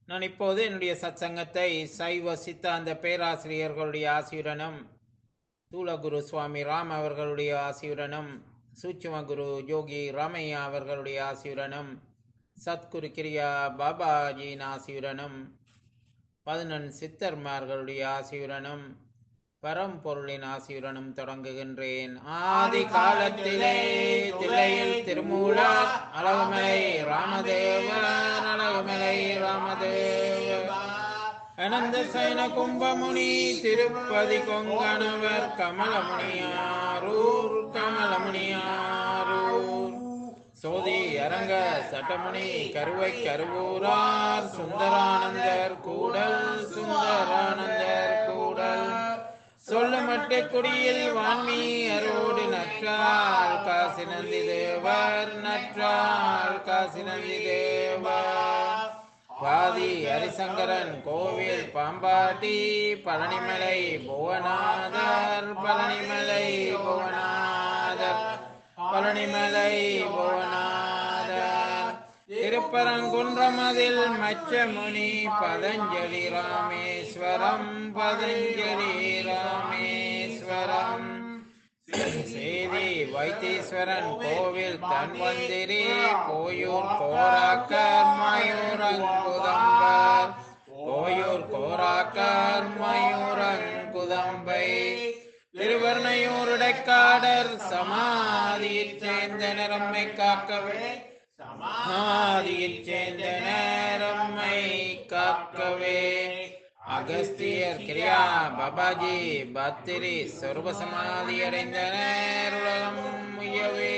நான் இப்போது என்னுடைய சத்சங்கத்தை சைவ சித்தாந்த பேராசிரியர்களுடைய ஆசியுடனும் தூலகுரு சுவாமி ராம் அவர்களுடைய ஆசியுடனும் சூட்சும குரு யோகி ராமையா அவர்களுடைய ஆசியுடனும் சத்குரு கிரியா பாபாஜியின் ஆசியுடனும் பதினெண் சித்தர்மார்களுடைய ஆசியுடனும் பரம்பொருளின் ஆசியுடனும் தொடங்குகின்றேன் ஆதி காலத்திலே தில்லையில் திருமூலர் அழகுமலை ராமதேவன் அழகுமலை ராமதேவ அனந்த சைன கும்பமுனி திருப்பதி கொங்கணவர் கமலமுனியாரூர் கமலமுனியாரூர் சோதி அரங்க சட்டமுனி கருவை கருவூரார் சுந்தரானந்தர் கூடல் சுந்தரானந்தர் கூடல் சொல்லமட்ட குடியில் வான்மீயரோடு நற்றால் காசி நந்தி தேவர் நற்றால் காசி நந்தி தேவர் பாதி ஹரிசங்கரன் கோவில் பாம்பாட்டி பழனிமலை புவனாதர் பழனிமலை புவனாதர் பழனிமலை புவனாதர் திருப்பரங்குன்றமதில் மச்சமுனி பதஞ்சலி ராமேஸ்வரம் பதஞ்சலி ராமேஸ்வரம் சேதி வைத்தீஸ்வரன் கோவில் தன்வந்திரி கோயூர் கோராக்கர் மயூரங்குதம்பர் கோயூர் கோராக்கர் மயூரங்குதம்பை திருவர்ணையூருடைக்காடர் சமாதியில் சேர்ந்த நிறம்மை காக்கவே சமாதியில் சேர்ந்த நேரம்மை காக்கவே அகஸ்தியர் கிரியா பாபாஜி பத்திரி சொருப சமாதி அடைந்த நேருலகம் முயவே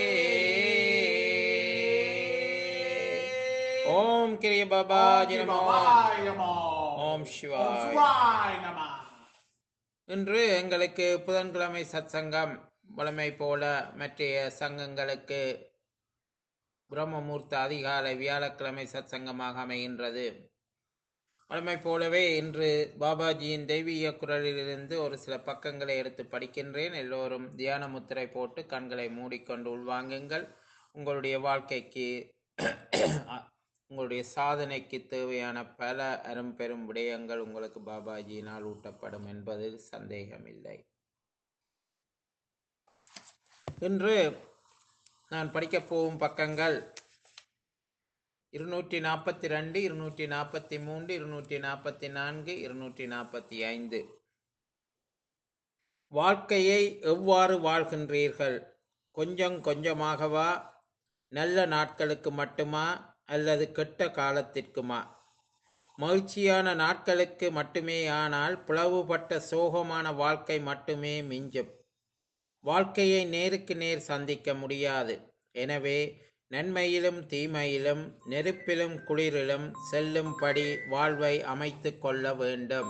ஓம் கிரிய பாபாஜி நமோ ஓம் சிவாய் இன்று எங்களுக்கு புதன்கிழமை சத்சங்கம் வழமை போல மற்றைய சங்கங்களுக்கு பிரம்மமூர்த்த அதிகாலை வியாழக்கிழமை சத்சங்கமாக அமைகின்றது வழமை போலவே இன்று பாபாஜியின் தெய்வீக குரலிலிருந்து ஒரு சில பக்கங்களை எடுத்து படிக்கின்றேன் எல்லோரும் தியான முத்திரை போட்டு கண்களை மூடிக்கொண்டு உள்வாங்குங்கள் உங்களுடைய வாழ்க்கைக்கு உங்களுடைய சாதனைக்கு தேவையான பல அரும்பெரும் விடயங்கள் உங்களுக்கு பாபாஜியினால் ஊட்டப்படும் என்பதில் சந்தேகமில்லை இன்று நான் படிக்கப் போகும் பக்கங்கள் இருநூற்றி நாற்பத்தி ரெண்டு இருநூற்றி நாற்பத்தி மூன்று இருநூற்றி நாற்பத்தி நான்கு இருநூற்றி நாற்பத்தி ஐந்து வாழ்க்கையை எவ்வாறு வாழ்கின்றீர்கள் கொஞ்சம் கொஞ்சமாகவா நல்ல நாட்களுக்கு மட்டுமா அல்லது கெட்ட காலத்திற்குமா மகிழ்ச்சியான நாட்களுக்கு மட்டுமே ஆனால் பிளவுபட்ட சோகமான வாழ்க்கை மட்டுமே மிஞ்சும் வாழ்க்கையை நேருக்கு நேர் சந்திக்க முடியாது எனவே நன்மையிலும் தீமையிலும் நெருப்பிலும் குளிரிலும் செல்லும்படி வாழ்வை அமைத்து கொள்ள வேண்டும்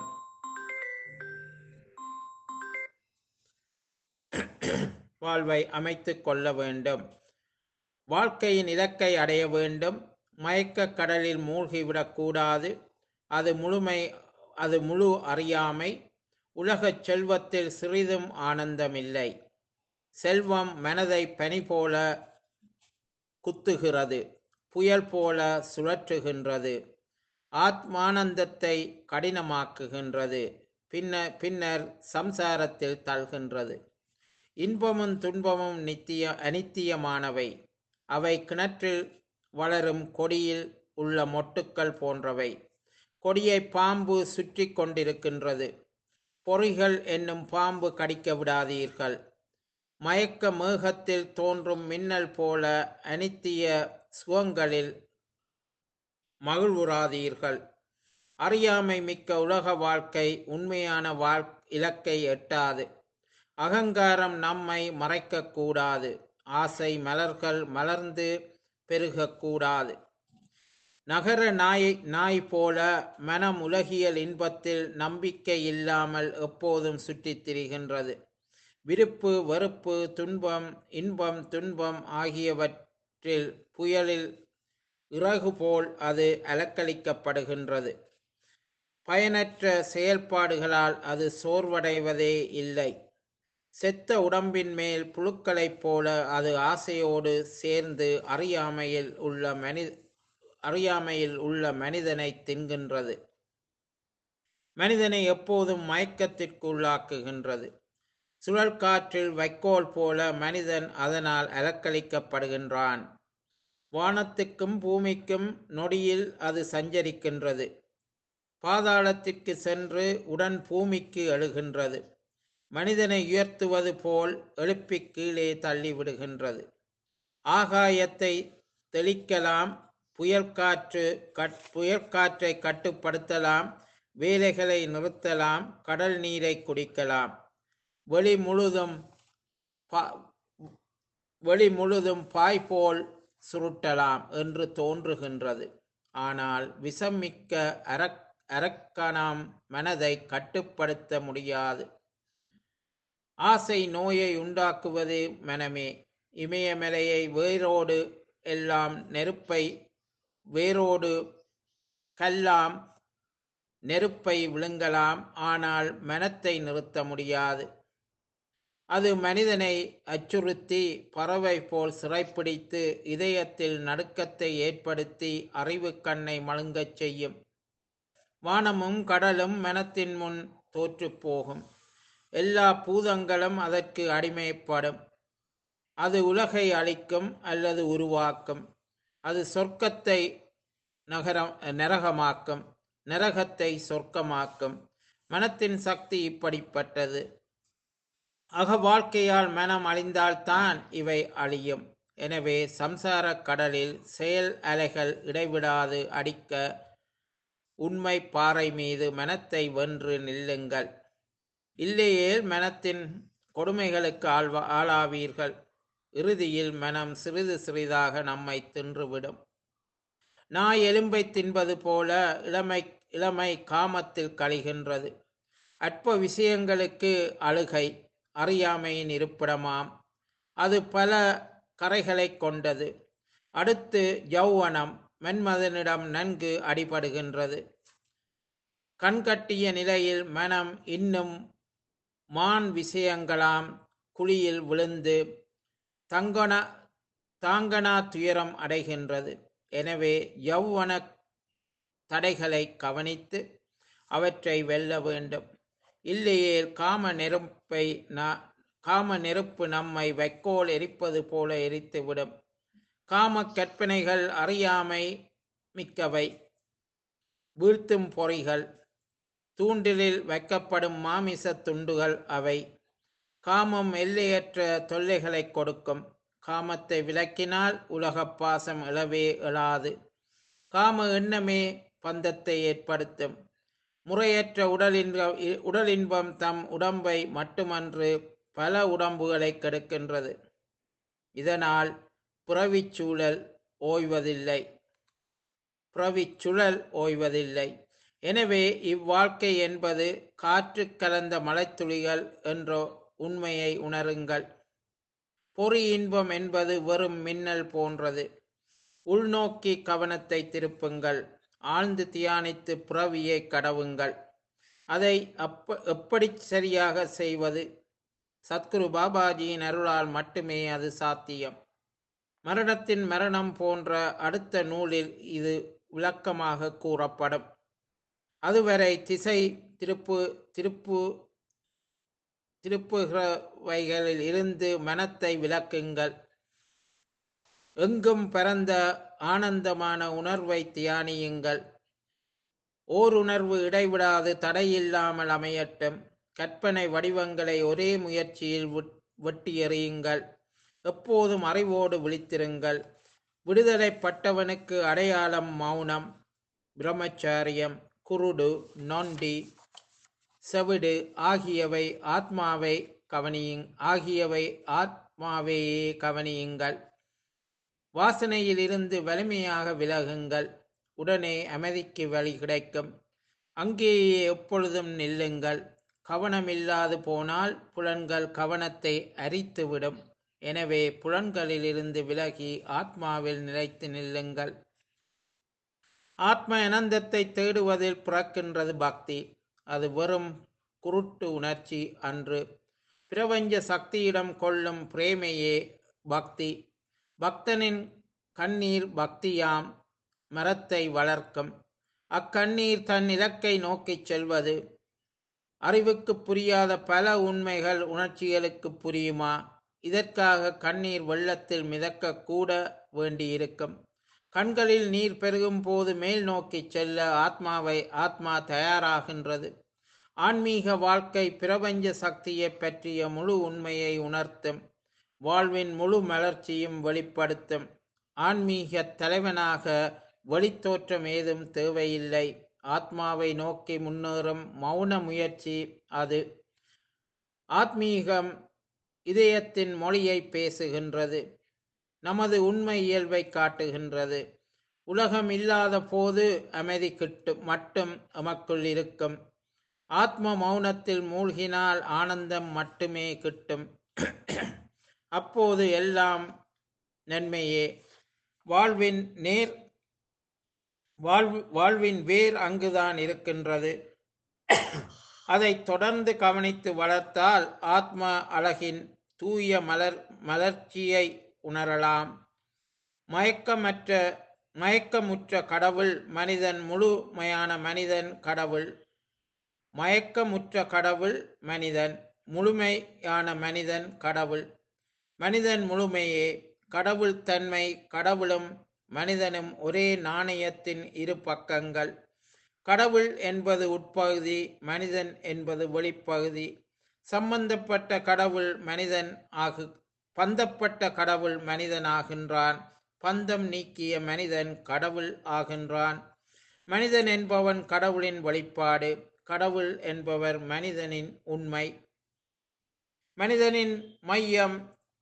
வாழ்வை அமைத்து கொள்ள வேண்டும் வாழ்க்கையின் இலக்கை அடைய வேண்டும் மயக்க கடலில் மூழ்கிவிடக்கூடாது அது முழுமை அது முழு அறியாமை உலகச் செல்வத்தில் சிறிதும் ஆனந்தமில்லை செல்வம் மனதை பனி போல குத்துகிறது புயல் போல சுழற்றுகின்றது ஆத்மானந்தத்தை கடினமாக்குகின்றது பின்ன பின்னர் சம்சாரத்தில் தள்கின்றது இன்பமும் துன்பமும் நித்திய அனித்தியமானவை அவை கிணற்றில் வளரும் கொடியில் உள்ள மொட்டுக்கள் போன்றவை கொடியை பாம்பு சுற்றி கொண்டிருக்கின்றது பொறிகள் என்னும் பாம்பு கடிக்க விடாதீர்கள் மயக்க மேகத்தில் தோன்றும் மின்னல் போல அனித்திய சுகங்களில் மகிழ்வுறாதீர்கள் அறியாமை மிக்க உலக வாழ்க்கை உண்மையான வாழ் இலக்கை எட்டாது அகங்காரம் நம்மை மறைக்கக்கூடாது ஆசை மலர்கள் மலர்ந்து பெருகக்கூடாது நகர நாய் நாய் போல மனம் உலகியல் இன்பத்தில் நம்பிக்கை இல்லாமல் எப்போதும் சுற்றித் திரிகின்றது விருப்பு வெறுப்பு துன்பம் இன்பம் துன்பம் ஆகியவற்றில் புயலில் இறகு போல் அது அலக்களிக்கப்படுகின்றது பயனற்ற செயல்பாடுகளால் அது சோர்வடைவதே இல்லை செத்த உடம்பின் மேல் புழுக்களைப் போல அது ஆசையோடு சேர்ந்து அறியாமையில் உள்ள மனி அறியாமையில் உள்ள மனிதனை தின்கின்றது மனிதனை எப்போதும் மயக்கத்திற்கு உள்ளாக்குகின்றது சுழல் காற்றில் வைக்கோல் போல மனிதன் அதனால் அலக்களிக்கப்படுகின்றான் வானத்துக்கும் பூமிக்கும் நொடியில் அது சஞ்சரிக்கின்றது பாதாளத்திற்கு சென்று உடன் பூமிக்கு எழுகின்றது மனிதனை உயர்த்துவது போல் எழுப்பி கீழே தள்ளிவிடுகின்றது ஆகாயத்தை தெளிக்கலாம் புயல் காற்று கட் புயல் காற்றை கட்டுப்படுத்தலாம் வேலைகளை நிறுத்தலாம் கடல் நீரை குடிக்கலாம் வெளி முழுதும் பா- வெளி முழுதும் பாய் போல் சுருட்டலாம் என்று தோன்றுகின்றது ஆனால் விஷமிக்க அரக் அரக்கணாம் மனதை கட்டுப்படுத்த முடியாது ஆசை நோயை உண்டாக்குவது மனமே இமயமலையை வேரோடு எல்லாம் நெருப்பை வேரோடு கல்லாம் நெருப்பை விழுங்கலாம் ஆனால் மனத்தை நிறுத்த முடியாது அது மனிதனை அச்சுறுத்தி பறவை போல் சிறைப்பிடித்து இதயத்தில் நடுக்கத்தை ஏற்படுத்தி அறிவு கண்ணை மழுங்கச் செய்யும் வானமும் கடலும் மனத்தின் முன் தோற்றுப் போகும் எல்லா பூதங்களும் அதற்கு அடிமைப்படும் அது உலகை அழிக்கும் அல்லது உருவாக்கும் அது சொர்க்கத்தை நகரம் நரகமாக்கும் நரகத்தை சொர்க்கமாக்கும் மனத்தின் சக்தி இப்படிப்பட்டது அக வாழ்க்கையால் மனம் அழிந்தால்தான் இவை அழியும் எனவே சம்சார கடலில் செயல் அலைகள் இடைவிடாது அடிக்க உண்மை பாறை மீது மனத்தை வென்று நில்லுங்கள் இல்லையேல் மனத்தின் கொடுமைகளுக்கு ஆழ்வ ஆளாவீர்கள் இறுதியில் மனம் சிறிது சிறிதாக நம்மை தின்றுவிடும் நாய் எலும்பை தின்பது போல இளமை இளமை காமத்தில் கழிகின்றது அற்ப விஷயங்களுக்கு அழுகை அறியாமையின் இருப்பிடமாம் அது பல கரைகளைக் கொண்டது அடுத்து யௌவனம் மன்மதனிடம் நன்கு அடிபடுகின்றது கண்கட்டிய நிலையில் மனம் இன்னும் மான் விஷயங்களாம் குழியில் விழுந்து தங்கன தாங்கனா துயரம் அடைகின்றது எனவே யௌவன தடைகளை கவனித்து அவற்றை வெல்ல வேண்டும் இல்லையேல் காம நெருப்பை நா- காம நெருப்பு நம்மை வைக்கோல் எரிப்பது போல எரித்துவிடும் காம கற்பனைகள் அறியாமை மிக்கவை வீழ்த்தும் பொறிகள் தூண்டிலில் வைக்கப்படும் மாமிச துண்டுகள் அவை காமம் எல்லையற்ற தொல்லைகளை கொடுக்கும் காமத்தை விலக்கினால் உலகப் பாசம் எழவே எழாது காம எண்ணமே பந்தத்தை ஏற்படுத்தும் முறையற்ற உடலின்ப உடலின்பம் தம் உடம்பை மட்டுமன்று பல உடம்புகளை கெடுக்கின்றது இதனால் பிறவிச் சூழல் ஓய்வதில்லை பிறவிச் சுழல் ஓய்வதில்லை எனவே இவ்வாழ்க்கை என்பது காற்று கலந்த மழைத்துளிகள் என்ற உண்மையை உணருங்கள் பொறி இன்பம் என்பது வெறும் மின்னல் போன்றது உள்நோக்கி கவனத்தை திருப்புங்கள் ஆழ்ந்து தியானித்து பிறவியை கடவுங்கள் அதை அப்ப எப்படி சரியாக செய்வது சத்குரு பாபாஜியின் அருளால் மட்டுமே அது சாத்தியம் மரணத்தின் மரணம் போன்ற அடுத்த நூலில் இது விளக்கமாக கூறப்படும் அதுவரை திசை திருப்பு திருப்பு திருப்புகிறவைகளில் இருந்து மனத்தை விலக்குங்கள் எங்கும் பரந்த ஆனந்தமான உணர்வை தியானியுங்கள் ஓருணர்வு இடைவிடாது தடையில்லாமல் அமையட்டும் கற்பனை வடிவங்களை ஒரே முயற்சியில் விட்- வெட்டி எறியுங்கள் எப்போதும் அறிவோடு விழித்திருங்கள் விடுதலைப்பட்டவனுக்கு அடையாளம் மௌனம் பிரம்மச்சாரியம் குருடு நொண்டி செவிடு ஆகியவை ஆத்மாவை கவனியுங் ஆகியவை ஆத்மாவையே கவனியுங்கள் வாசனையில் இருந்து வலிமையாக விலகுங்கள் உடனே அமைதிக்கு வழி கிடைக்கும் அங்கேயே எப்பொழுதும் நில்லுங்கள் கவனமில்லாது போனால் புலன்கள் கவனத்தை அரித்துவிடும் எனவே புலன்களிலிருந்து விலகி ஆத்மாவில் நிலைத்து நில்லுங்கள் ஆத்ம அனந்தத்தை தேடுவதில் பிறக்கின்றது பக்தி அது வெறும் குருட்டு உணர்ச்சி அன்று பிரபஞ்ச சக்தியிடம் கொள்ளும் பிரேமையே பக்தி பக்தனின் கண்ணீர் பக்தியாம் மரத்தை வளர்க்கும் அக்கண்ணீர் தன் இலக்கை நோக்கிச் செல்வது அறிவுக்கு புரியாத பல உண்மைகள் உணர்ச்சிகளுக்கு புரியுமா இதற்காக கண்ணீர் வெள்ளத்தில் மிதக்க கூட வேண்டியிருக்கும் கண்களில் நீர் பெருகும் போது மேல் நோக்கி செல்ல ஆத்மாவை ஆத்மா தயாராகின்றது ஆன்மீக வாழ்க்கை பிரபஞ்ச சக்தியை பற்றிய முழு உண்மையை உணர்த்தும் வாழ்வின் முழு மலர்ச்சியும் வெளிப்படுத்தும் ஆன்மீக தலைவனாக வெளித்தோற்றம் ஏதும் தேவையில்லை ஆத்மாவை நோக்கி முன்னேறும் மௌன முயற்சி அது ஆத்மீகம் இதயத்தின் மொழியை பேசுகின்றது நமது உண்மை இயல்பை காட்டுகின்றது உலகம் இல்லாத போது அமைதி கிட்டு மட்டும் எமக்குள் இருக்கும் ஆத்ம மௌனத்தில் மூழ்கினால் ஆனந்தம் மட்டுமே கிட்டும் அப்போது எல்லாம் நன்மையே வாழ்வின் நேர் வாழ்வு வாழ்வின் வேர் அங்குதான் இருக்கின்றது அதை தொடர்ந்து கவனித்து வளர்த்தால் ஆத்ம அழகின் தூய மலர் மலர்ச்சியை உணரலாம் மயக்கமற்ற மயக்கமுற்ற கடவுள் மனிதன் முழுமையான மனிதன் கடவுள் மயக்கமுற்ற கடவுள் மனிதன் முழுமையான மனிதன் கடவுள் மனிதன் முழுமையே கடவுள் தன்மை கடவுளும் மனிதனும் ஒரே நாணயத்தின் இரு பக்கங்கள் கடவுள் என்பது உட்பகுதி மனிதன் என்பது வெளிப்பகுதி சம்பந்தப்பட்ட கடவுள் மனிதன் ஆகு பந்தப்பட்ட கடவுள் மனிதன் ஆகின்றான் பந்தம் நீக்கிய மனிதன் கடவுள் ஆகின்றான் மனிதன் என்பவன் கடவுளின் வெளிப்பாடு கடவுள் என்பவர் மனிதனின் உண்மை மனிதனின் மையம்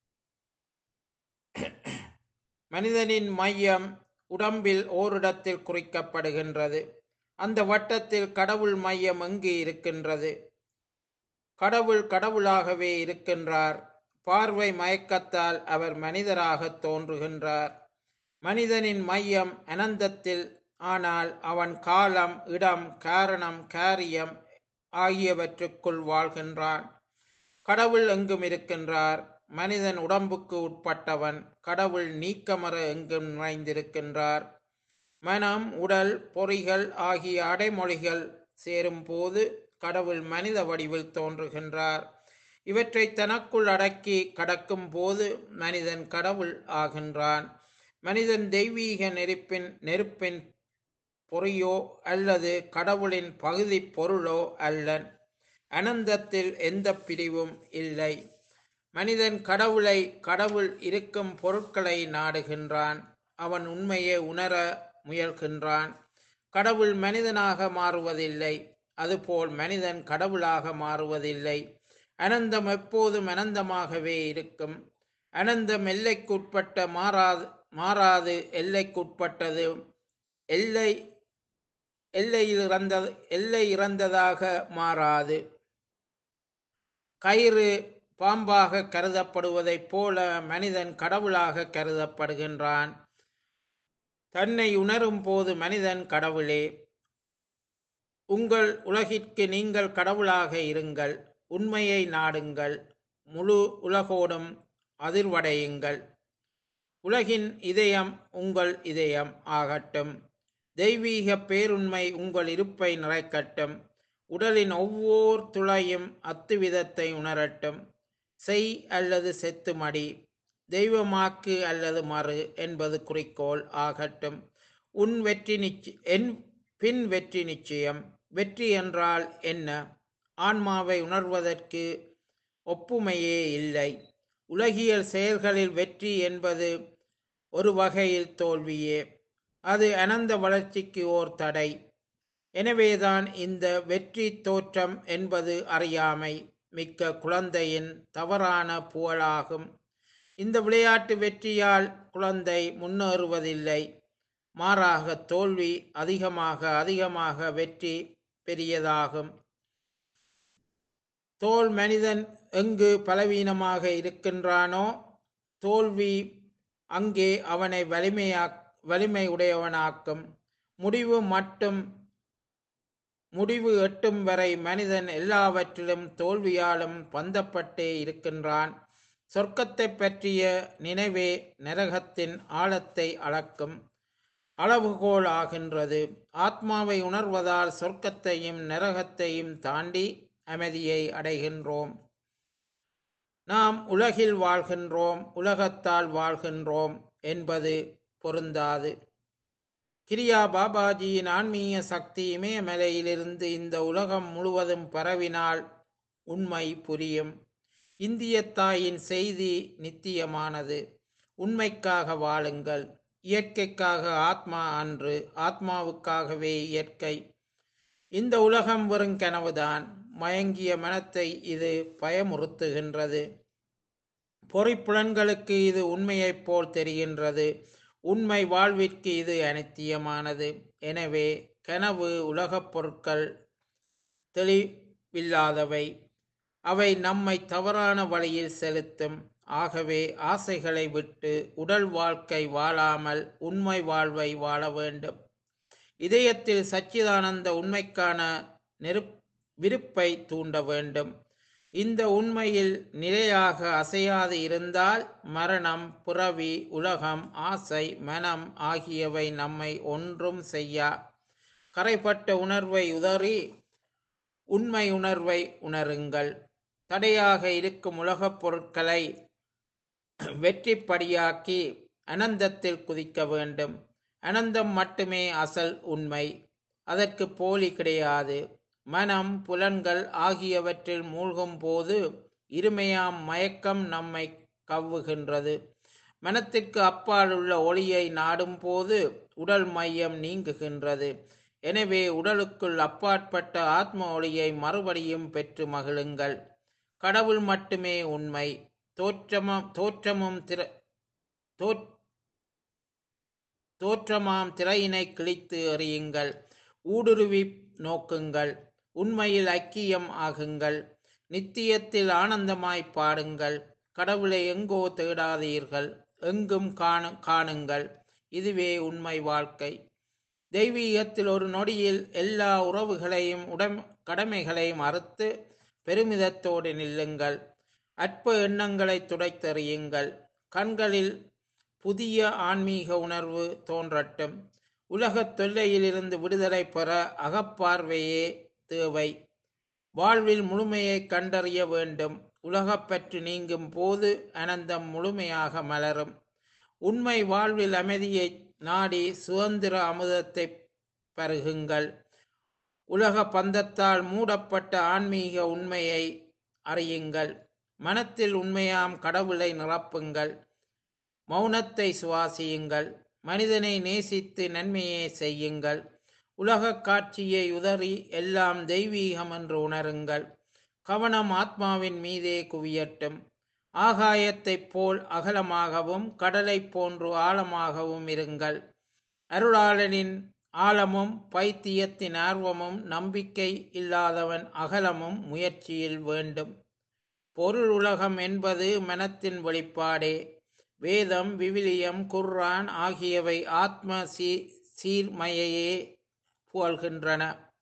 மனிதனின் மையம் உடம்பில் ஓரிடத்தில் குறிக்கப்படுகின்றது அந்த வட்டத்தில் கடவுள் மையம் எங்கு இருக்கின்றது கடவுள் கடவுளாகவே இருக்கின்றார் பார்வை மயக்கத்தால் அவர் மனிதராக தோன்றுகின்றார் மனிதனின் மையம் அனந்தத்தில் ஆனால் அவன் காலம் இடம் காரணம் காரியம் ஆகியவற்றுக்குள் வாழ்கின்றான் கடவுள் எங்கும் இருக்கின்றார் மனிதன் உடம்புக்கு உட்பட்டவன் கடவுள் நீக்கமர எங்கும் நிறைந்திருக்கின்றார் மனம் உடல் பொறிகள் ஆகிய அடைமொழிகள் சேரும் போது கடவுள் மனித வடிவில் தோன்றுகின்றார் இவற்றை தனக்குள் அடக்கி கடக்கும் போது மனிதன் கடவுள் ஆகின்றான் மனிதன் தெய்வீக நெருப்பின் நெருப்பின் பொறியோ அல்லது கடவுளின் பகுதி பொருளோ அல்லன் அனந்தத்தில் எந்த பிரிவும் இல்லை மனிதன் கடவுளை கடவுள் இருக்கும் பொருட்களை நாடுகின்றான் அவன் உண்மையை உணர முயல்கின்றான் கடவுள் மனிதனாக மாறுவதில்லை அதுபோல் மனிதன் கடவுளாக மாறுவதில்லை அனந்தம் எப்போதும் அனந்தமாகவே இருக்கும் அனந்தம் எல்லைக்குட்பட்ட மாறாது மாறாது எல்லைக்குட்பட்டது எல்லை எல்லையில் இறந்த எல்லை இறந்ததாக மாறாது கயிறு பாம்பாக கருதப்படுவதைப் போல மனிதன் கடவுளாக கருதப்படுகின்றான் தன்னை உணரும் போது மனிதன் கடவுளே உங்கள் உலகிற்கு நீங்கள் கடவுளாக இருங்கள் உண்மையை நாடுங்கள் முழு உலகோடும் அதிர்வடையுங்கள் உலகின் இதயம் உங்கள் இதயம் ஆகட்டும் தெய்வீக பேருண்மை உங்கள் இருப்பை நிறைக்கட்டும் உடலின் ஒவ்வொரு துளையும் அத்துவிதத்தை உணரட்டும் செய் அல்லது செத்து மடி தெய்வமாக்கு அல்லது மறு என்பது குறிக்கோள் ஆகட்டும் உன் வெற்றி நிச்ச என் பின் வெற்றி நிச்சயம் வெற்றி என்றால் என்ன ஆன்மாவை உணர்வதற்கு ஒப்புமையே இல்லை உலகியல் செயல்களில் வெற்றி என்பது ஒரு வகையில் தோல்வியே அது அனந்த வளர்ச்சிக்கு ஓர் தடை எனவேதான் இந்த வெற்றி தோற்றம் என்பது அறியாமை மிக்க குழந்தையின் தவறான புகழாகும் இந்த விளையாட்டு வெற்றியால் குழந்தை முன்னேறுவதில்லை மாறாக தோல்வி அதிகமாக அதிகமாக வெற்றி பெரியதாகும் தோல் மனிதன் எங்கு பலவீனமாக இருக்கின்றானோ தோல்வி அங்கே அவனை வலிமையா வலிமை உடையவனாக்கும் முடிவு மட்டும் முடிவு எட்டும் வரை மனிதன் எல்லாவற்றிலும் தோல்வியாலும் பந்தப்பட்டே இருக்கின்றான் சொர்க்கத்தை பற்றிய நினைவே நரகத்தின் ஆழத்தை அளக்கும் அளவுகோல் ஆகின்றது ஆத்மாவை உணர்வதால் சொர்க்கத்தையும் நரகத்தையும் தாண்டி அமைதியை அடைகின்றோம் நாம் உலகில் வாழ்கின்றோம் உலகத்தால் வாழ்கின்றோம் என்பது பொருந்தாது கிரியா பாபாஜியின் ஆன்மீக சக்தி இமயமலையிலிருந்து இந்த உலகம் முழுவதும் பரவினால் உண்மை புரியும் இந்திய தாயின் செய்தி நித்தியமானது உண்மைக்காக வாழுங்கள் இயற்கைக்காக ஆத்மா அன்று ஆத்மாவுக்காகவே இயற்கை இந்த உலகம் வெறும் கனவுதான் மயங்கிய மனத்தை இது பயமுறுத்துகின்றது பொறிப்புலன்களுக்கு இது உண்மையைப் போல் தெரிகின்றது உண்மை வாழ்விற்கு இது அனித்தியமானது எனவே கனவு உலகப் பொருட்கள் தெளிவில்லாதவை அவை நம்மை தவறான வழியில் செலுத்தும் ஆகவே ஆசைகளை விட்டு உடல் வாழ்க்கை வாழாமல் உண்மை வாழ்வை வாழ வேண்டும் இதயத்தில் சச்சிதானந்த உண்மைக்கான நெருப் விருப்பை தூண்ட வேண்டும் இந்த உண்மையில் நிலையாக அசையாது இருந்தால் மரணம் புறவி உலகம் ஆசை மனம் ஆகியவை நம்மை ஒன்றும் செய்யா கரைப்பட்ட உணர்வை உதறி உண்மை உணர்வை உணருங்கள் தடையாக இருக்கும் உலகப் பொருட்களை வெற்றிப்படியாக்கி அனந்தத்தில் குதிக்க வேண்டும் அனந்தம் மட்டுமே அசல் உண்மை அதற்கு போலி கிடையாது மனம் புலன்கள் ஆகியவற்றில் மூழ்கும் போது இருமையாம் மயக்கம் நம்மை கவ்வுகின்றது மனத்திற்கு அப்பால் உள்ள ஒளியை நாடும் போது உடல் மையம் நீங்குகின்றது எனவே உடலுக்குள் அப்பாற்பட்ட ஆத்ம ஒளியை மறுபடியும் பெற்று மகிழுங்கள் கடவுள் மட்டுமே உண்மை தோற்றமும் தோற்றமும் திற தோற்- தோற்றமாம் திரையினை கிழித்து எறியுங்கள் ஊடுருவி நோக்குங்கள் உண்மையில் ஐக்கியம் ஆகுங்கள் நித்தியத்தில் ஆனந்தமாய் பாடுங்கள் கடவுளை எங்கோ தேடாதீர்கள் எங்கும் காணு காணுங்கள் இதுவே உண்மை வாழ்க்கை தெய்வீகத்தில் ஒரு நொடியில் எல்லா உறவுகளையும் உடம் கடமைகளையும் அறுத்து பெருமிதத்தோடு நில்லுங்கள் அற்ப எண்ணங்களை துடைத்தெறியுங்கள் கண்களில் புதிய ஆன்மீக உணர்வு தோன்றட்டும் உலகத் தொல்லையிலிருந்து விடுதலை பெற அகப்பார்வையே தேவை வாழ்வில் முழுமையை கண்டறிய வேண்டும் உலகப்பற்று நீங்கும் போது அனந்தம் முழுமையாக மலரும் உண்மை வாழ்வில் அமைதியை நாடி சுதந்திர அமுதத்தை பருகுங்கள் உலக பந்தத்தால் மூடப்பட்ட ஆன்மீக உண்மையை அறியுங்கள் மனத்தில் உண்மையாம் கடவுளை நிரப்புங்கள் மௌனத்தை சுவாசியுங்கள் மனிதனை நேசித்து நன்மையை செய்யுங்கள் உலகக் காட்சியை உதறி எல்லாம் தெய்வீகம் என்று உணருங்கள் கவனம் ஆத்மாவின் மீதே குவியட்டும் ஆகாயத்தைப் போல் அகலமாகவும் கடலைப் போன்று ஆழமாகவும் இருங்கள் அருளாளனின் ஆழமும் பைத்தியத்தின் ஆர்வமும் நம்பிக்கை இல்லாதவன் அகலமும் முயற்சியில் வேண்டும் பொருள் உலகம் என்பது மனத்தின் வெளிப்பாடே வேதம் விவிலியம் குர்ஆன் ஆகியவை ஆத்ம சீ சீர்மையையே புகழ்கின்றன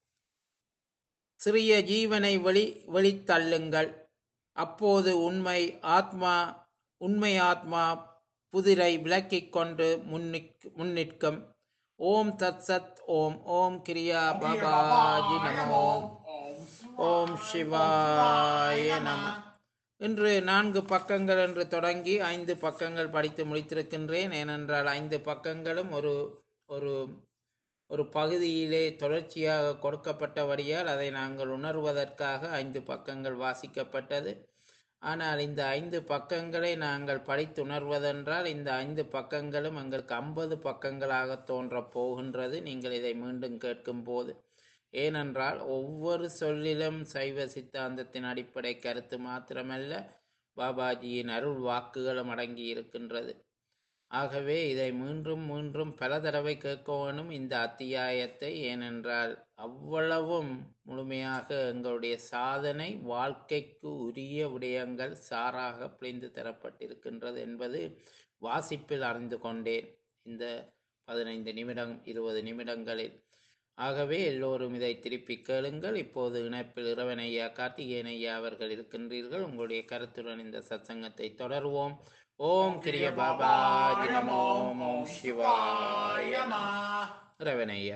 சிறிய ஜீவனை வெளி வெளித்தள்ளுங்கள் அப்போது உண்மை ஆத்மா உண்மை ஆத்மா புதிரை விலக்கிக் கொண்டு முன்னிக் முன்னிற்கும் ஓம் தத் சத் ஓம் ஓம் கிரியா பாபாஜி நமோ ஓம் சிவாய நம இன்று நான்கு பக்கங்கள் என்று தொடங்கி ஐந்து பக்கங்கள் படித்து முடித்திருக்கின்றேன் ஏனென்றால் ஐந்து பக்கங்களும் ஒரு ஒரு ஒரு பகுதியிலே தொடர்ச்சியாக கொடுக்கப்பட்டபடியால் அதை நாங்கள் உணர்வதற்காக ஐந்து பக்கங்கள் வாசிக்கப்பட்டது ஆனால் இந்த ஐந்து பக்கங்களை நாங்கள் படித்து உணர்வதென்றால் இந்த ஐந்து பக்கங்களும் எங்களுக்கு ஐம்பது பக்கங்களாக தோன்றப் போகின்றது நீங்கள் இதை மீண்டும் கேட்கும் போது ஏனென்றால் ஒவ்வொரு சொல்லிலும் சைவ சித்தாந்தத்தின் அடிப்படை கருத்து மாத்திரமல்ல பாபாஜியின் அருள் வாக்குகளும் அடங்கி இருக்கின்றது ஆகவே இதை மீண்டும் மீண்டும் பல தடவை கேட்க வேணும் இந்த அத்தியாயத்தை ஏனென்றால் அவ்வளவும் முழுமையாக எங்களுடைய சாதனை வாழ்க்கைக்கு உரிய விடயங்கள் சாராக பிழிந்து தரப்பட்டிருக்கின்றது என்பது வாசிப்பில் அறிந்து கொண்டேன் இந்த பதினைந்து நிமிடம் இருபது நிமிடங்களில் ஆகவே எல்லோரும் இதை திருப்பி கேளுங்கள் இப்போது இணைப்பில் இறைவனையா கார்த்திகேயன் ஐயா அவர்கள் இருக்கின்றீர்கள் உங்களுடைய கருத்துடன் இந்த சத்சங்கத்தை தொடருவோம் ஓம் கிரிய பாபாஜி நமோ ஓம் சிவாய நம ரவணையா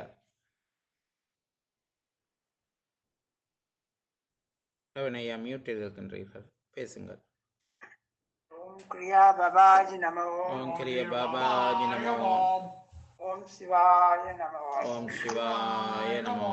ரவணையா மியூட்டில் இருக்கின்றீர்கள் பேசுங்கள் ஓம் கிரியா பபாஜி நம ஓம் கிரிய பாபாஜி நமோ ஓம் சிவாய நம ஓம் சிவாய நமோ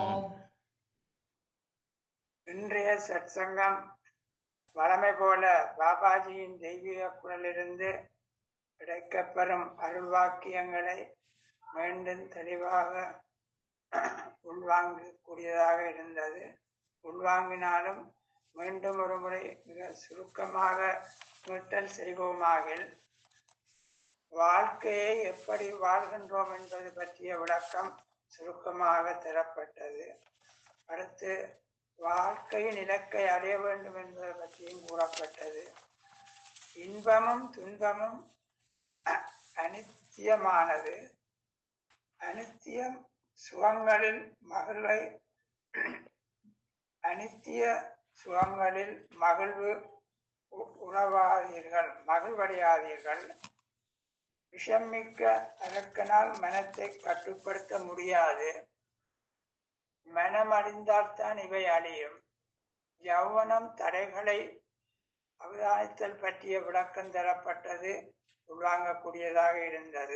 இன்றைய சத்சங்கம் வழமை போல பாபாஜியின் தெய்வீக குரலிலிருந்து கிடைக்கப்பெறும் அருள்வாக்கியங்களை மீண்டும் தெளிவாக உள்வாங்கக்கூடியதாக இருந்தது உள்வாங்கினாலும் மீண்டும் ஒரு முறை மிக சுருக்கமாக மீட்டல் செய்வோமாகில் வாழ்க்கையை எப்படி வாழ்கின்றோம் என்பது பற்றிய விளக்கம் சுருக்கமாக தரப்பட்டது அடுத்து வாழ்க்கையின் இலக்கை அடைய வேண்டும் என்பது பற்றியும் கூறப்பட்டது இன்பமும் துன்பமும் அ- அனித்தியமானது அனித்தியம் சுகங்களில் மகிழ்வை அனித்திய சுகங்களில் மகிழ்வு உ- உறவாதீர்கள் மகிழ்வடையாதீர்கள் விஷமிக்க அரக்கனால் மனத்தை கட்டுப்படுத்த முடியாது மனம் அழிந்தால்தான் இவை அழியும் யௌவனம் தடைகளை அவதானித்தல் பற்றிய விளக்கம் தரப்பட்டது உள்வாங்கக்கூடியதாக இருந்தது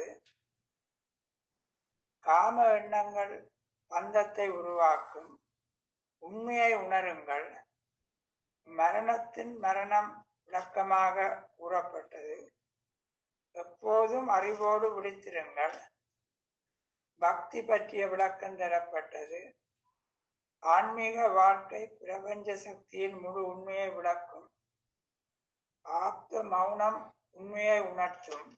காம எண்ணங்கள் பந்தத்தை உருவாக்கும் உண்மையை உணருங்கள் மரணத்தின் மரணம் விளக்கமாக கூறப்பட்டது எப்போதும் அறிவோடு விழித்திருங்கள் பக்தி பற்றிய விளக்கம் தரப்பட்டது ஆன்மீக வாழ்க்கை பிரபஞ்ச சக்தியின் முழு உண்மையை விளக்கும் ஆப்த மௌனம் உண்மையை உணர்த்தும்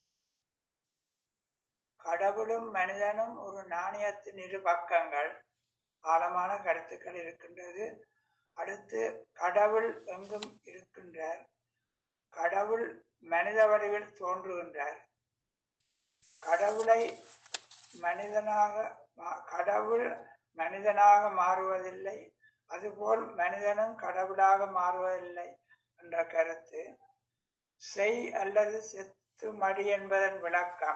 கடவுளும் மனிதனும் ஒரு நாணயத்தின் இரு பக்கங்கள் ஆழமான கருத்துக்கள் இருக்கின்றது அடுத்து கடவுள் எங்கும் இருக்கின்றார் கடவுள் மனித வடிவில் தோன்றுகின்றார் கடவுளை மனிதனாக மா- கடவுள் மனிதனாக மாறுவதில்லை அதுபோல் மனிதனும் கடவுளாக மாறுவதில்லை என்ற கருத்து செய் அல்லது செத்து மடி என்பதன் விளக்கம்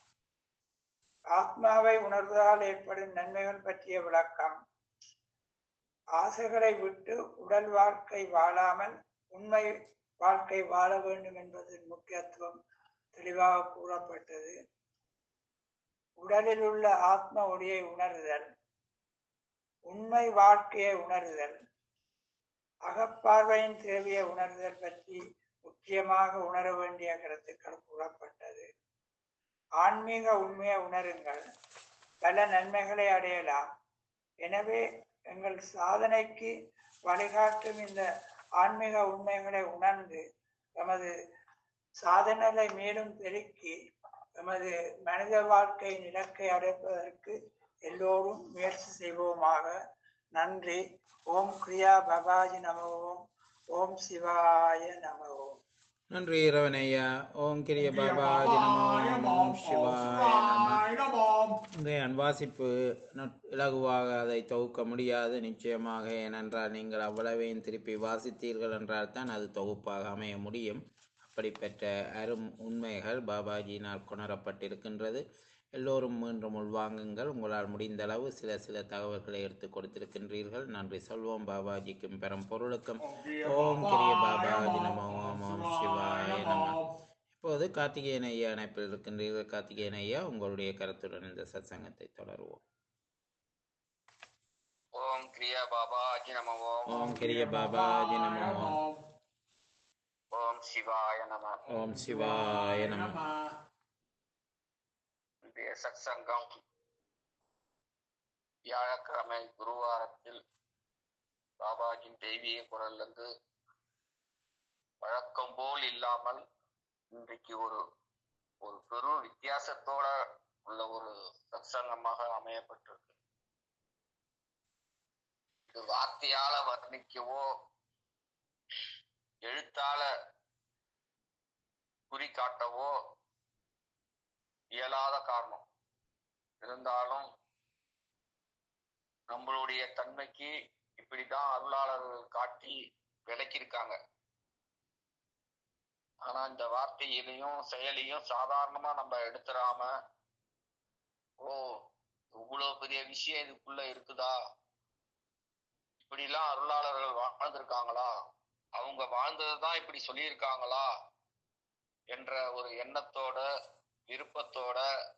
ஆத்மாவை உணர்வதால் ஏற்படும் நன்மைகள் பற்றிய விளக்கம் ஆசைகளை விட்டு உடல் வாழ்க்கை வாழாமல் உண்மை வாழ்க்கை வாழ வேண்டும் என்பதன் முக்கியத்துவம் தெளிவாக கூறப்பட்டது உடலில் உள்ள ஆத்ம ஒளியை உணர்தல் உண்மை வாழ்க்கையை உணர்தல் அகப்பார்வையின் தேவையை உணர்தல் பற்றி முக்கியமாக உணர வேண்டிய கருத்துக்கள் கூறப்பட்டது ஆன்மீக உண்மையை உணருங்கள் பல நன்மைகளை அடையலாம் எனவே எங்கள் சாதனைக்கு வழிகாட்டும் இந்த ஆன்மீக உண்மைகளை உணர்ந்து எமது சாதனைகளை மேலும் பெருக்கி எமது மனித வாழ்க்கையின் இலக்கை அடைப்பதற்கு எல்லோரும் முயற்சி செய்வோமாக நன்றி ஓம் கிரியா பபாஜி நம ஓம் ஓம் சிவாய நம ஓம் நன்றி ரவணையா ஓம் கிரிய பாபாஜி நமோ ஓம் சிவாய நம இன்றைய வாசிப்பு நுட்- இலகுவாக அதை தொகுக்க முடியாது நிச்சயமாக ஏனென்றால் நீங்கள் அவ்வளவையும் திருப்பி வாசித்தீர்கள் என்றால் தான் அது தொகுப்பாக அமைய முடியும் அப்படிப்பட்ட அரும் உண்மைகள் பாபாஜியினால் கொணரப்பட்டிருக்கின்றது எல்லோரும் மீண்டும் உள்வாங்குங்கள் உங்களால் முடிந்த அளவு சில சில தகவல்களை எடுத்து கொடுத்திருக்கின்றீர்கள் நன்றி சொல்வோம் பாபாஜிக்கும் பெரும் பொருளுக்கும் ஓம் கிரிய பாபாஜி நமோ ஓம் ஓம் சிவாய நம இப்போது கார்த்திகேயன் ஐயா இணைப்பில் இருக்கின்றீர்கள் கார்த்திகேயன் ஐயா உங்களுடைய கருத்துடன் இந்த சத்சங்கத்தை தொடருவோம் ஓம் கிரியா பாபாஜி நம ஓம் ஓம் கிரிய பாபாஜி நமோ ஓம் ஓம் சிவாய நம ஓம் சிவாய நம இன்றைய சத்சங்கம் வியாழக்கிழமை குருவாரத்தில் பாபாஜியின் தெய்வீக குரலிருந்து வழக்கம் போல் இல்லாமல் இன்றைக்கு ஒரு ஒரு பெரும் வித்தியாசத்தோட உள்ள ஒரு சத்சங்கமாக அமையப்பட்டிருக்கு இது வார்த்தையால வர்ணிக்கவோ எழுத்தால குறிக்காட்டவோ இயலாத காரணம் இருந்தாலும் நம்மளுடைய தன்மைக்கு இப்படிதான் அருளாளர்கள் காட்டி விளக்கியிருக்காங்க ஆனா இந்த வார்த்தையிலையும் செயலையும் சாதாரணமா நம்ம எடுத்துடாம ஓ இவ்வளவு பெரிய விஷயம் இதுக்குள்ள இருக்குதா இப்படிலாம் அருளாளர்கள் வாழ்ந்திருக்காங்களா அவங்க வாழ்ந்ததுதான் இப்படி சொல்லியிருக்காங்களா என்ற ஒரு எண்ணத்தோட விருப்பத்தோட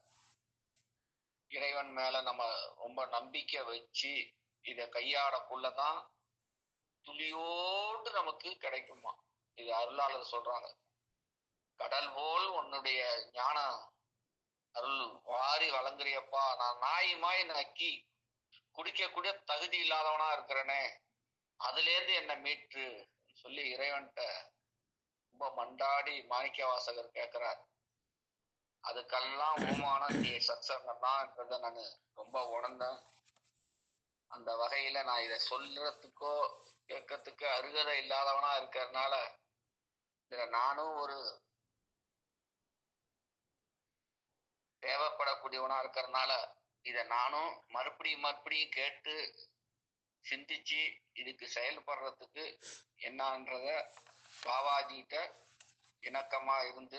இறைவன் மேல நம்ம ரொம்ப நம்பிக்கை வச்சு இத கையாடக்குள்ளதான் துளியோடு நமக்கு கிடைக்குமா இது அருளாளர் சொல்றாங்க கடல் போல் உன்னுடைய ஞான அருள் வாரி வழங்குறியப்பா நான் நாயுமாய் நக்கி குடிக்கக்கூடிய தகுதி இல்லாதவனா இருக்கிறேனே அதுல இருந்து என்னை மீட்டு சொல்லி இறைவன்கிட்ட ரொம்ப மண்டாடி மாணிக்க வாசகர் கேட்கிறார் அதுக்கெல்லாம் ஓமானம் நீ சத்சங்கம் தான்ன்றத நான் ரொம்ப உணர்ந்தேன் அந்த வகையில நான் இதை சொல்றதுக்கோ கேட்கறதுக்கு அருகதை இல்லாதவனா இருக்கிறதுனால இதுல நானும் ஒரு தேவைப்படக்கூடியவனா இருக்கிறதுனால இத நானும் மறுபடியும் மறுபடியும் கேட்டு சிந்திச்சு இதுக்கு செயல்படுறதுக்கு என்னன்றத பாபாஜிகிட்ட இணக்கமா இருந்து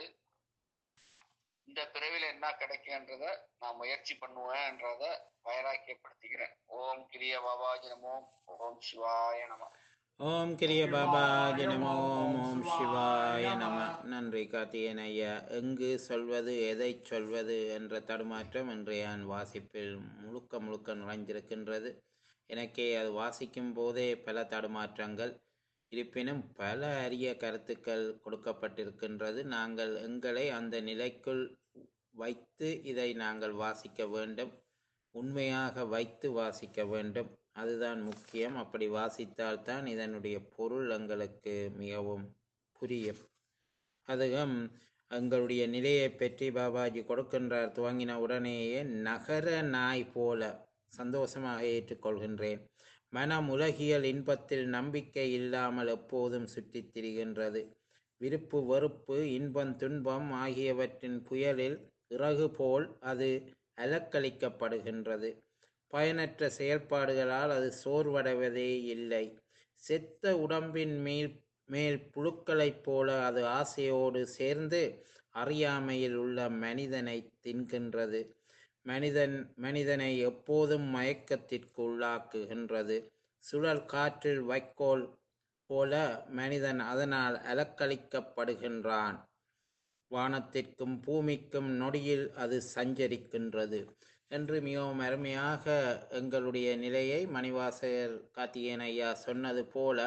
இந்த பிறவில என்ன கிடைக்குன்றத நான் முயற்சி பண்ணுவேன்றத வைராக்கியப்படுத்திக்கிறேன் ஓம் கிரிய பாபாஜி நமோ ஓம் சிவாய நம ஓம் கிரிய பாபாஜி நமோ ஓம் ஓம் சிவாய நம நன்றி கார்த்திகேயன் ஐயா எங்கு சொல்வது எதை சொல்வது என்ற தடுமாற்றம் இன்றைய வாசிப்பில் முழுக்க முழுக்க நிறைந்திருக்கின்றது எனக்கே அது வாசிக்கும் போதே பல தடுமாற்றங்கள் இருப்பினும் பல அரிய கருத்துக்கள் கொடுக்கப்பட்டிருக்கின்றது நாங்கள் எங்களை அந்த நிலைக்குள் வைத்து இதை நாங்கள் வாசிக்க வேண்டும் உண்மையாக வைத்து வாசிக்க வேண்டும் அதுதான் முக்கியம் அப்படி வாசித்தால்தான் இதனுடைய பொருள் எங்களுக்கு மிகவும் புரியும் அதுவும் எங்களுடைய நிலையை பற்றி பாபாஜி கொடுக்கின்றார் துவங்கின உடனேயே நகர நாய் போல சந்தோஷமாக ஏற்றுக்கொள்கின்றேன் மனம் உலகியல் இன்பத்தில் நம்பிக்கை இல்லாமல் எப்போதும் சுற்றித் திரிகின்றது விருப்பு வெறுப்பு இன்பம் துன்பம் ஆகியவற்றின் புயலில் இறகு போல் அது அலக்களிக்கப்படுகின்றது பயனற்ற செயல்பாடுகளால் அது சோர்வடைவதே இல்லை செத்த உடம்பின் மேல் மேல் புழுக்களைப் போல அது ஆசையோடு சேர்ந்து அறியாமையில் உள்ள மனிதனை தின்கின்றது மனிதன் மனிதனை எப்போதும் மயக்கத்திற்கு உள்ளாக்குகின்றது சுழல் காற்றில் வைக்கோல் போல மனிதன் அதனால் அலக்களிக்கப்படுகின்றான் வானத்திற்கும் பூமிக்கும் நொடியில் அது சஞ்சரிக்கின்றது என்று மிகவும் அருமையாக எங்களுடைய நிலையை மணிவாசகர் கார்த்திகேயன் ஐயா சொன்னது போல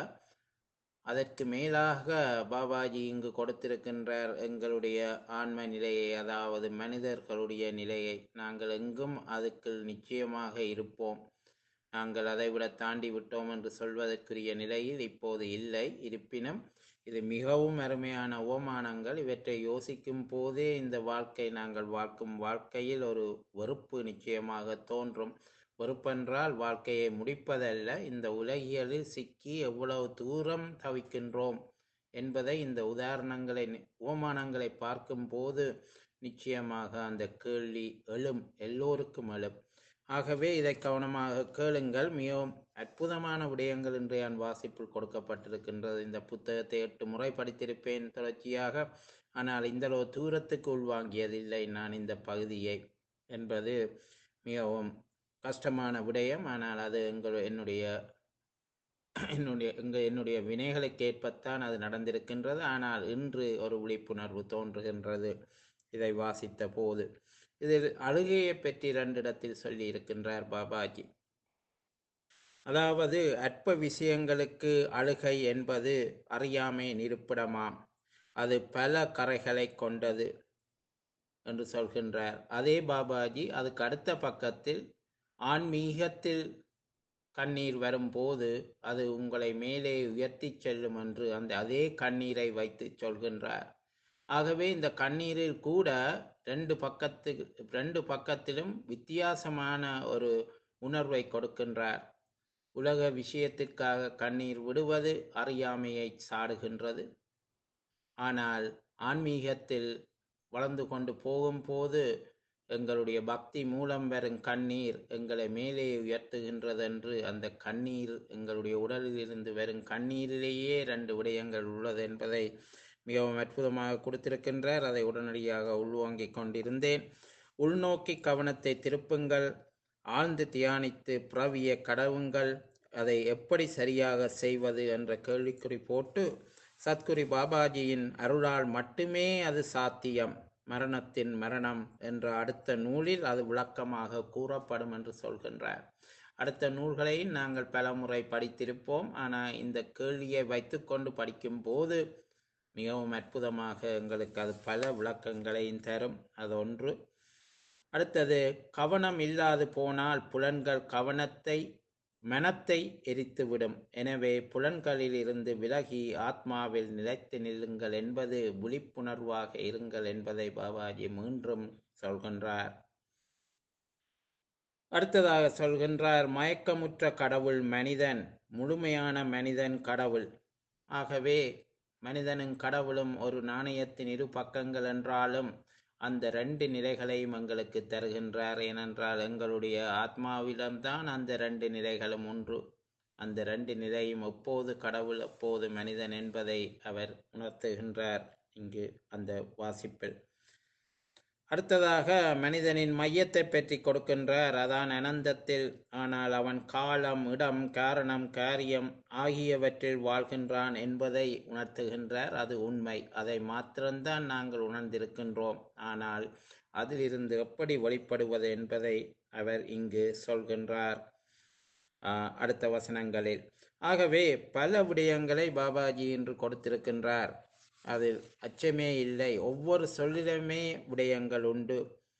அதற்கு மேலாக பாபாஜி இங்கு கொடுத்திருக்கின்றார் எங்களுடைய ஆன்ம நிலையை அதாவது மனிதர்களுடைய நிலையை நாங்கள் எங்கும் அதுக்கு நிச்சயமாக இருப்போம் நாங்கள் அதைவிட தாண்டி விட்டோம் என்று சொல்வதற்குரிய நிலையில் இப்போது இல்லை இருப்பினும் இது மிகவும் அருமையான ஓமானங்கள் இவற்றை யோசிக்கும் போதே இந்த வாழ்க்கை நாங்கள் வாழ்க்கும் வாழ்க்கையில் ஒரு வெறுப்பு நிச்சயமாக தோன்றும் வெறுப்பென்றால் வாழ்க்கையை முடிப்பதல்ல இந்த உலகியலில் சிக்கி எவ்வளவு தூரம் தவிக்கின்றோம் என்பதை இந்த உதாரணங்களை ஓமானங்களை பார்க்கும்போது நிச்சயமாக அந்த கேள்வி எழும் எல்லோருக்கும் எழும் ஆகவே இதை கவனமாக கேளுங்கள் மிகவும் அற்புதமான விடயங்கள் இன்றைய வாசிப்பில் கொடுக்கப்பட்டிருக்கின்றது இந்த புத்தகத்தை எட்டு முறை படித்திருப்பேன் தொடர்ச்சியாக ஆனால் இந்த அளவு தூரத்துக்கு உள்வாங்கியதில்லை நான் இந்த பகுதியை என்பது மிகவும் கஷ்டமான விடயம் ஆனால் அது எங்கள் என்னுடைய என்னுடைய எங்கள் என்னுடைய வினைகளுக்கு ஏற்பத்தான் அது நடந்திருக்கின்றது ஆனால் இன்று ஒரு விழிப்புணர்வு தோன்றுகின்றது இதை வாசித்த போது இதில் அழுகையை பற்றி இரண்டு இடத்தில் சொல்லி இருக்கின்றார் பாபாஜி அதாவது அற்ப விஷயங்களுக்கு அழுகை என்பது அறியாமையின் இருப்பிடமாம் அது பல கரைகளை கொண்டது என்று சொல்கின்றார் அதே பாபாஜி அதுக்கு அடுத்த பக்கத்தில் ஆன்மீகத்தில் கண்ணீர் வரும்போது அது உங்களை மேலே உயர்த்தி செல்லும் என்று அந்த அதே கண்ணீரை வைத்து சொல்கின்றார் ஆகவே இந்த கண்ணீரில் கூட ரெண்டு பக்கத்து ரெண்டு பக்கத்திலும் வித்தியாசமான ஒரு உணர்வை கொடுக்கின்றார் உலக விஷயத்திற்காக கண்ணீர் விடுவது அறியாமையை சாடுகின்றது ஆனால் ஆன்மீகத்தில் வளர்ந்து கொண்டு போகும்போது எங்களுடைய பக்தி மூலம் வரும் கண்ணீர் எங்களை மேலே உயர்த்துகின்றது என்று அந்த கண்ணீர் எங்களுடைய உடலில் இருந்து வரும் கண்ணீரிலேயே ரெண்டு விடயங்கள் உள்ளது என்பதை மிகவும் அற்புதமாக கொடுத்திருக்கின்றார் அதை உடனடியாக உள்வாங்கிக் கொண்டிருந்தேன் உள்நோக்கி கவனத்தை திருப்புங்கள் ஆழ்ந்து தியானித்து பிரவிய கடவுங்கள் அதை எப்படி சரியாக செய்வது என்ற கேள்விக்குறி போட்டு சத்குரு பாபாஜியின் அருளால் மட்டுமே அது சாத்தியம் மரணத்தின் மரணம் என்ற அடுத்த நூலில் அது விளக்கமாக கூறப்படும் என்று சொல்கின்றார் அடுத்த நூல்களை நாங்கள் பலமுறை படித்திருப்போம் ஆனால் இந்த கேள்வியை வைத்துக்கொண்டு படிக்கும் போது மிகவும் அற்புதமாக எங்களுக்கு அது பல விளக்கங்களையும் தரும் அது ஒன்று அடுத்தது கவனம் இல்லாது போனால் புலன்கள் கவனத்தை மனத்தை எரித்துவிடும் எனவே புலன்களில் இருந்து விலகி ஆத்மாவில் நிலைத்து நில்லுங்கள் என்பது விழிப்புணர்வாக இருங்கள் என்பதை பாபாஜி மீண்டும் சொல்கின்றார் அடுத்ததாக சொல்கின்றார் மயக்கமுற்ற கடவுள் மனிதன் முழுமையான மனிதன் கடவுள் ஆகவே மனிதனும் கடவுளும் ஒரு நாணயத்தின் இரு பக்கங்கள் என்றாலும் அந்த ரெண்டு நிலைகளையும் எங்களுக்கு தருகின்றார் ஏனென்றால் எங்களுடைய ஆத்மாவிடம்தான் அந்த ரெண்டு நிலைகளும் ஒன்று அந்த ரெண்டு நிலையும் எப்போது கடவுள் எப்போது மனிதன் என்பதை அவர் உணர்த்துகின்றார் இங்கு அந்த வாசிப்பில் அடுத்ததாக மனிதனின் மையத்தை பற்றி கொடுக்கின்றார் அதான் அனந்தத்தில் ஆனால் அவன் காலம் இடம் காரணம் காரியம் ஆகியவற்றில் வாழ்கின்றான் என்பதை உணர்த்துகின்றார் அது உண்மை அதை மாத்திரம்தான் நாங்கள் உணர்ந்திருக்கின்றோம் ஆனால் அதிலிருந்து எப்படி வெளிப்படுவது என்பதை அவர் இங்கு சொல்கின்றார் ஆஹ், அடுத்த வசனங்களில் ஆகவே பல விடயங்களை பாபாஜி இன்று கொடுத்திருக்கின்றார் அதில் அச்சமே இல்லை ஒவ்வொரு சொல்லிலுமே விடயங்கள் உண்டு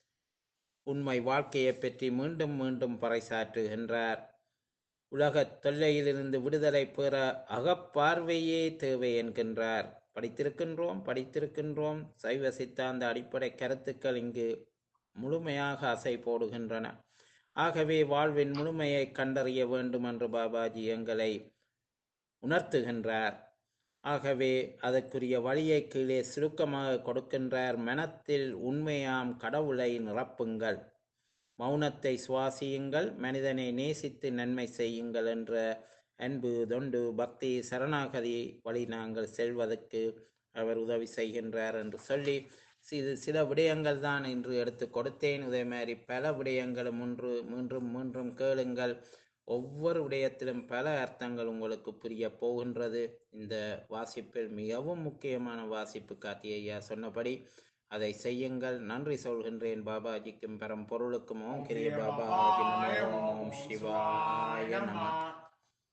உண்மை வாழ்க்கையை பற்றி மீண்டும் மீண்டும் பறைசாற்றுகின்றார் உலகத் தொல்லையிலிருந்து விடுதலை பெற அகப்பார்வையே தேவை என்கின்றார் படித்திருக்கின்றோம் படித்திருக்கின்றோம் சைவ சித்தாந்த அடிப்படை கருத்துக்கள் இங்கு முழுமையாக அசை போடுகின்றன ஆகவே வாழ்வின் முழுமையை கண்டறிய வேண்டும் என்று பாபாஜி எங்களை உணர்த்துகின்றார் ஆகவே அதற்குரிய வழியை கீழே சுருக்கமாக கொடுக்கின்றார் மனத்தில் உண்மையாம் கடவுளை நிரப்புங்கள் மௌனத்தை சுவாசியுங்கள் மனிதனை நேசித்து நன்மை செய்யுங்கள் என்ற அன்பு தொண்டு பக்தி சரணாகதி வழி நாங்கள் செல்வதற்கு அவர் உதவி செய்கின்றார் என்று சொல்லி இது சில விடயங்கள் தான் இன்று எடுத்து கொடுத்தேன் இதே மாதிரி பல விடயங்களும் ஒன்று மீண்டும் மீண்டும் கேளுங்கள் ஒவ்வொரு விடயத்திலும் பல அர்த்தங்கள் உங்களுக்கு புரிய போகின்றது இந்த வாசிப்பில் மிகவும் முக்கியமான வாசிப்பு கார்த்தி ஐயா சொன்னபடி அதை செய்யுங்கள் நன்றி சொல்கின்றேன் பாபாஜிக்கும் பரம் பொருளுக்கும் ஓம் கிரிய பாபாஜி நமோ ஓம் சிவாய நம